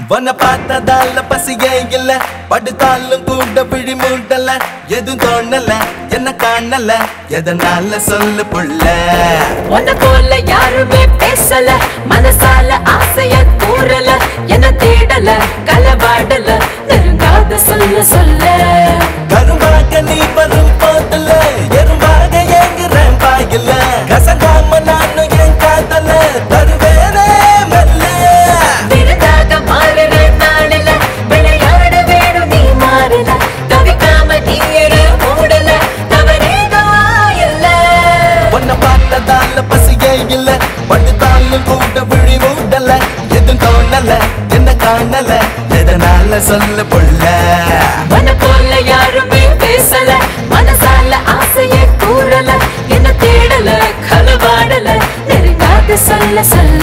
உன்னை பார்த்ததால பசியே இல்ல படுத்தாலும் கூட விழி மூடல எதுவும் தோணல என்ன காணல எதனால சொல்லு புள்ள உன்னை போல யாருமே பேசல மனசால ஆசைய கூறல என்ன தேடல களவாடல நெருங்காத சொல்ல சொல்ல கரும்பாக நீ வரும் போதுல எறும்பாக ஏங்குறேன் பாயில கசங்காம நானும் என் காதல தருவேனே மெல்ல விருதாக மாறுற நாளில விளையாட வேணும் நீ மாறல தவிக்காம நீ இரு மூடல தவறேதோ இல்ல உன்னை பார்த்ததால பசியே இல்ல படுத்தாலும் கூட விழி மூடல எதுவும் தோணல என்ன காணல எதனால சொல்ல புள்ள உன்னை போல யாருமே பேசல மனசால ஆசைய கூறல என்ன தேடல களவாடல நெருங்காத சொல்ல சொல்ல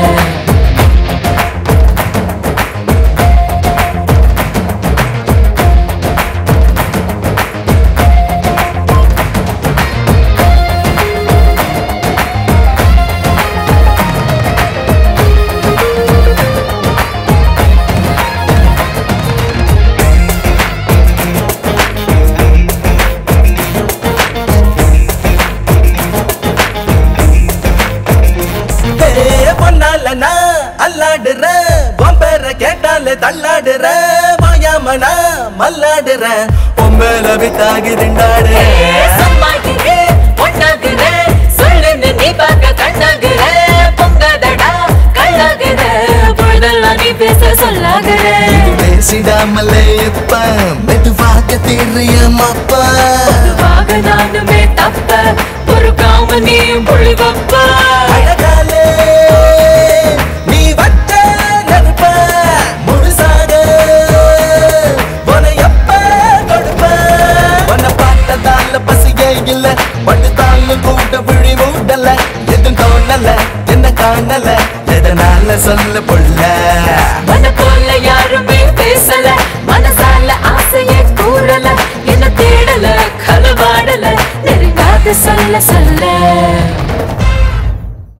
ஏ, பொன்னால நான் அல்லாடுறேன் உன் பேரை கேட்டாலே தள்ளாடுறேன் மாயாமனா மல்லாடுறேன் பொம்பல வித்தாகி திண்டாடு சம்மாகிறே பொண்ணாகிறே சொல்லுன்னு நீ பார்க்க கண்ணாகிற பொங்காதடா கண்ணாகிற பொழுதெல்லாம் நீ பேச சொல்லாகிற பேசிடாமலே இப்ப மெதுவாக தெரியுமாப்பா வாக நானுமே தப்ப ஒரு காம நீ புள்ளி வப்ப அழகாலே நீ வச்ச நெருப்ப முழுசாக உன்னை எப்ப கொடுப்ப உன்னை பார்த்ததால பசியே இல்ல படுத்தாலும் கூட விழி மூடல எதுவும் தோணல என்ன காணல எதனால சொல்ல புள்ள மன போல யாருமே பேசல மனசால ஆசைய கூறல என்ன தேடல களவாடல நெருங்காத சொல்ல சொல்ல